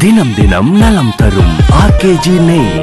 தினம் தினம் நலம் தரும் ஆர்கேஜி நெய்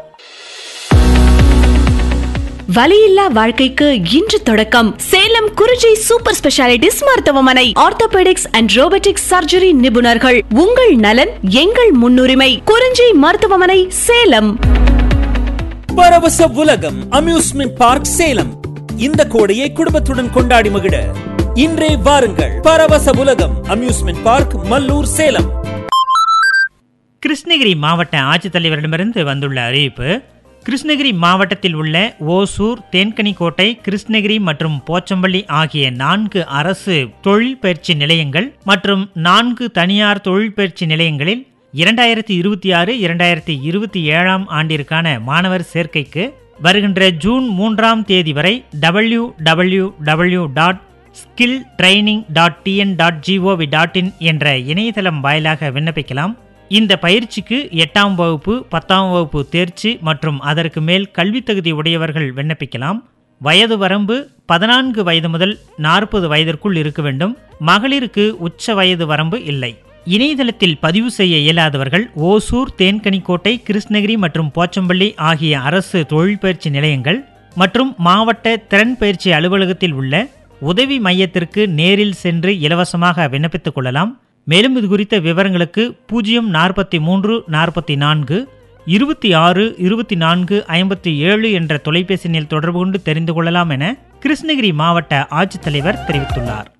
வலியில்லா வாழ்க்கைக்கு இன்று தொடக்கம் சேலம் குறிஞ்சி சூப்பர் ஸ்பெஷாலிட்டிஸ் மருத்துவமனை ஆர்த்தோபெடிக்ஸ் அண்ட் ரோபோட்டிக்ஸ் சர்ஜரி நிபுணர்கள் உங்கள் நலன் எங்கள் முன்னுரிமை குறிஞ்சி மருத்துவமனை சேலம் பரவச உலகம் அம்யூஸ்மெண்ட் பார்க் சேலம் இந்த கோடையை குடும்பத்துடன் கொண்டாடி மகிழ இன்றே வாருங்கள் பரவச உலகம் அம்யூஸ்மெண்ட் பார்க் மல்லூர் சேலம் கிருஷ்ணகிரி மாவட்ட ஆட்சித்தலைவரிடமிருந்து வந்துள்ள அறிவிப்பு கிருஷ்ணகிரி மாவட்டத்தில் உள்ள ஓசூர் தேன்கனிக்கோட்டை கிருஷ்ணகிரி மற்றும் போச்சம்பள்ளி ஆகிய நான்கு அரசு தொழில் பயிற்சி நிலையங்கள் மற்றும் நான்கு தனியார் தொழில் பயிற்சி நிலையங்களில் இரண்டாயிரத்தி இருபத்தி ஆறு இரண்டாயிரத்தி இருபத்தி ஏழாம் ஆண்டிற்கான மாணவர் சேர்க்கைக்கு வருகின்ற ஜூன் மூன்றாம் தேதி வரை W W W dot skill training dot TN dot gov dot in என்ற இணையதளம் வாயிலாக விண்ணப்பிக்கலாம் இந்த பயிற்சிக்கு எட்டாம் வகுப்பு பத்தாம் வகுப்பு தேர்ச்சி மற்றும் அதற்கு மேல் கல்வித் தகுதி உடையவர்கள் விண்ணப்பிக்கலாம் வயது வரம்பு பதினான்கு வயது முதல் நாற்பது வயதிற்குள் இருக்க வேண்டும் மகளிருக்கு உச்ச வயது வரம்பு இல்லை இணையதளத்தில் பதிவு செய்ய இயலாதவர்கள் ஓசூர் தேன்கனிக்கோட்டை கிருஷ்ணகிரி மற்றும் போச்சம்பள்ளி ஆகிய அரசு தொழில் பயிற்சி நிலையங்கள் மற்றும் மாவட்ட திறன் பயிற்சி அலுவலகத்தில் உள்ள உதவி மையத்திற்கு நேரில் சென்று இலவசமாக விண்ணப்பித்துக் கொள்ளலாம் மேலும் இது குறித்த விவரங்களுக்கு பூஜ்ஜியம் நாற்பத்தி மூன்று நாற்பத்தி நான்கு இருபத்தி ஆறு இருபத்தி நான்கு ஐம்பத்தி ஏழு என்ற தொலைபேசி எண்ணில் தொடர்பு கொண்டு தெரிந்து கொள்ளலாம் என கிருஷ்ணகிரி மாவட்ட ஆட்சித்தலைவர் தெரிவித்துள்ளார்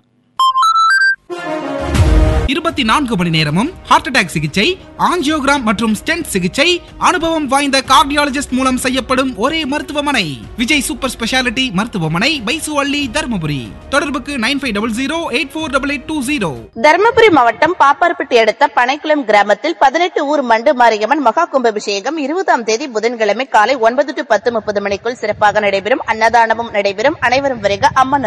இருபத்தி நான்கு மணி நேரமும் ஹார்ட் அட்டாக் சிகிச்சை ஆஞ்சியோகிராம் மற்றும் ஸ்டென்ட் சிகிச்சை அனுபவம் வாய்ந்த கார்டியாலஜிஸ்ட் மூலம் செய்யப்படும் ஒரே மருத்துவமனை விஜய் சூப்பர் ஸ்பெஷாலிட்டி மருத்துவமனை பைசு அள்ளி தருமபுரி தொடர்புக்கு nine five double zero eight four double eight two zero Dharmapuri மாவட்டம் பாப்பார்பட்டி அடுத்த பனைக்குளம் கிராமத்தில் பதினெட்டு ஊர் மண்டு மாரியம்மன் மகா கும்பாபிஷேகம் இருபதாம் தேதி புதன்கிழமை காலை ஒன்பது டு பத்து முப்பது மணிக்குள் சிறப்பாக நடைபெறும் அன்னதானமும் நடைபெறும் அனைவரும் வருக அம்மன்